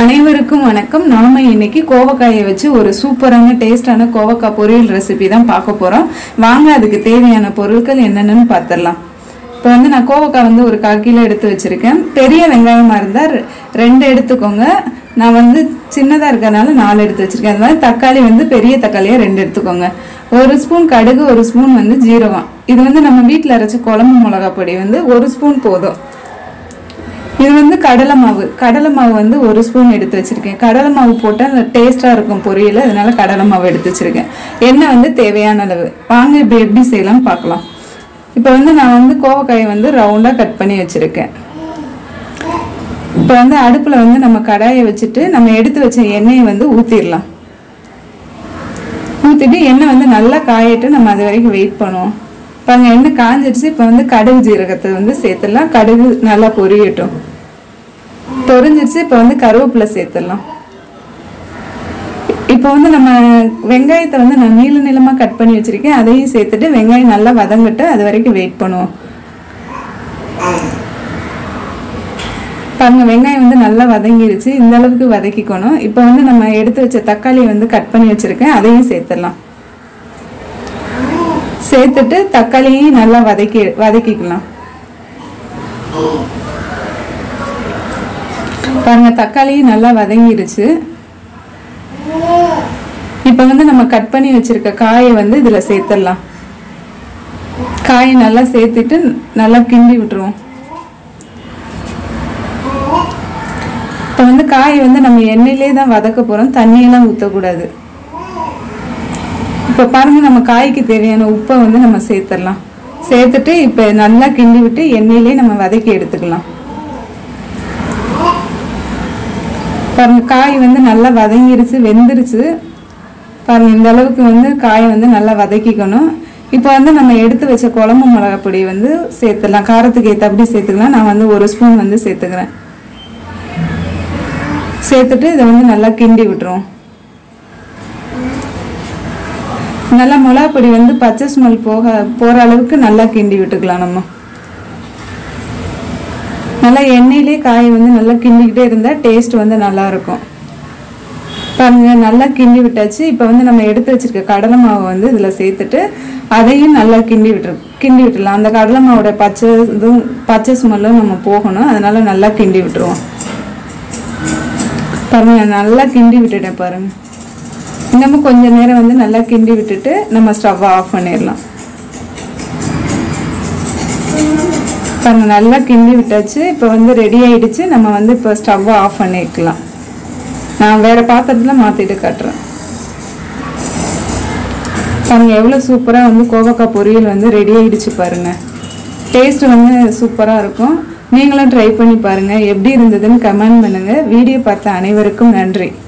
அனைவருக்கும் வணக்கம் நாம இன்னைக்கு கோவக்காயை வச்சு ஒரு சூப்பரான டேஸ்டான கோவக்காய் பொரியல் ரெசிபி தான் பார்க்க போறோம் வாங்க அதுக்கு தேவையான பொருட்கள் என்னென்னு பார்த்துடலாம் இப்போ வந்து நான் கோவக்காய் வந்து ஒரு கால் கிலோ எடுத்து வச்சிருக்கேன் பெரிய வெங்காயமாக இருந்தால் ரெ- ரெண்டு எடுத்துக்கோங்க நான் வந்து சின்னதாக இருக்கறனால நாலு எடுத்து வச்சிருக்கேன் அது மாதிரி தக்காளி வந்து பெரிய தக்காளியாக ரெண்டு எடுத்துக்கோங்க ஒரு ஸ்பூன் கடுகு ஒரு ஸ்பூன் வந்து ஜீரகம் இது வந்து நம்ம வீட்டில் அரைச்ச குழம்பு மிளகா பொடி வந்து ஒரு ஸ்பூன் போதும் இது வந்து கடலை மாவு கடலை மாவு வந்து ஒரு ஸ்பூன் எடுத்து வச்சிருக்கேன் கடலை மாவு போட்டால் டேஸ்ட்டாக இருக்கும் பொரியல் அதனால கடலை மாவு எடுத்து வச்சிருக்கேன் எண்ணெய் வந்து தேவையான அளவு வாங்க இப்போ எப்படி செய்யலாம்னு பார்க்கலாம் இப்போ வந்து நான் வந்து கோவக்காயை வந்து ரவுண்டாக கட் பண்ணி வச்சிருக்கேன் இப்போ வந்து அடுப்பில் வந்து நம்ம கடாயை வச்சுட்டு நம்ம எடுத்து வச்ச எண்ணெயை வந்து ஊற்றிடலாம் ஊற்றிட்டு எண்ணெய் வந்து நல்லா காயிட்டு நம்ம அது வரைக்கும் வெயிட் பண்ணுவோம் பாருங்க எண்ணெய் காஞ்சிடுச்சு இப்போ வந்து கடுகு ஜீரகத்தை வந்து சேர்த்துடலாம் கடுகு நல்லா பொரியட்டும் பொரிஞ்சிருச்சு இப்போ வந்து கருவேப்பிலை சேர்த்துடலாம் இப்போ வந்து நம்ம வெங்காயத்தை வந்து நான் நீள நீளமாக கட் பண்ணி வச்சிருக்கேன் அதையும் சேர்த்துட்டு வெங்காயம் நல்லா வதங்கட்டு அது வரைக்கும் வெயிட் பண்ணுவோம் பாருங்க வெங்காயம் வந்து நல்லா வதங்கிருச்சு இந்த அளவுக்கு வதக்கிக்கணும் இப்போ வந்து நம்ம எடுத்து வச்ச தக்காளியை வந்து கட் பண்ணி வச்சிருக்கேன் அதையும் சேர்த்துடலாம் சேர்த்துட்டு தக்காளியையும் நல்லா வதக்கி வதக்கிக்கலாம் பாருங்க தக்காளியும் நல்லா வதங்கிருச்சு இப்போ வந்து நம்ம கட் பண்ணி வச்சிருக்க காயை வந்து இதில் சேர்த்துடலாம் காயை நல்லா சேர்த்துட்டு நல்லா கிண்டி விட்டுருவோம் இப்போ வந்து காய் வந்து நம்ம எண்ணெயிலே தான் வதக்க போகிறோம் தண்ணியெல்லாம் ஊற்றக்கூடாது இப்போ பாருங்க நம்ம காய்க்கு தேவையான உப்பை வந்து நம்ம சேர்த்துடலாம் சேர்த்துட்டு இப்போ நல்லா கிண்டி விட்டு எண்ணெயிலே நம்ம வதக்கி எடுத்துக்கலாம் பாருங்க காய் வந்து நல்லா வதங்கிருச்சு வெந்துருச்சு பாருங்க இந்த அளவுக்கு வந்து காயை வந்து நல்லா வதக்கிக்கணும் இப்போ வந்து நம்ம எடுத்து வச்ச குழம்பு மிளகா பொடி வந்து சேர்த்துடலாம் காரத்துக்கு ஏற்றபடி சேர்த்துக்கலாம் நான் வந்து ஒரு ஸ்பூன் வந்து சேர்த்துக்கிறேன் சேர்த்துட்டு இதை வந்து நல்லா கிண்டி விட்டுருவோம் நல்லா மிளகா பொடி வந்து பச்சை ஸ்மெல் போக போகிற அளவுக்கு நல்லா கிண்டி விட்டுக்கலாம் நம்ம நல்லா எண்ணெயிலே காய் வந்து நல்லா கிண்டிக்கிட்டே இருந்தால் டேஸ்ட் வந்து நல்லா இருக்கும் பாருங்க நல்லா கிண்டி விட்டாச்சு இப்போ வந்து நம்ம எடுத்து வச்சிருக்க கடலை மாவை வந்து இதில் சேர்த்துட்டு அதையும் நல்லா கிண்டி விட்டுரு கிண்டி விட்டுடலாம் அந்த கடலை மாவோட பச்சை இதுவும் பச்சை ஸ்மெல்லும் நம்ம போகணும் அதனால நல்லா கிண்டி விட்டுருவோம் பாருங்க நான் நல்லா கிண்டி விட்டுட்டேன் பாருங்க இன்னமும் கொஞ்ச நேரம் வந்து நல்லா கிண்டி விட்டுட்டு நம்ம ஸ்டவ்வை ஆஃப் பண்ணிடலாம் பாருங்க நல்லா கிண்டி விட்டாச்சு இப்போ வந்து ரெடி ஆயிடுச்சு நம்ம வந்து இப்போ ஸ்டவ்வை ஆஃப் பண்ணிக்கலாம் நான் வேற பாத்திரத்தில் மாற்றிட்டு காட்டுறேன் பாருங்க எவ்வளோ சூப்பராக வந்து கோவக்காய் பொரியல் வந்து ரெடி ஆயிடுச்சு பாருங்க டேஸ்ட் வந்து சூப்பராக இருக்கும் நீங்களும் ட்ரை பண்ணி பாருங்க எப்படி இருந்ததுன்னு கமெண்ட் பண்ணுங்க வீடியோ பார்த்த அனைவருக்கும் நன்றி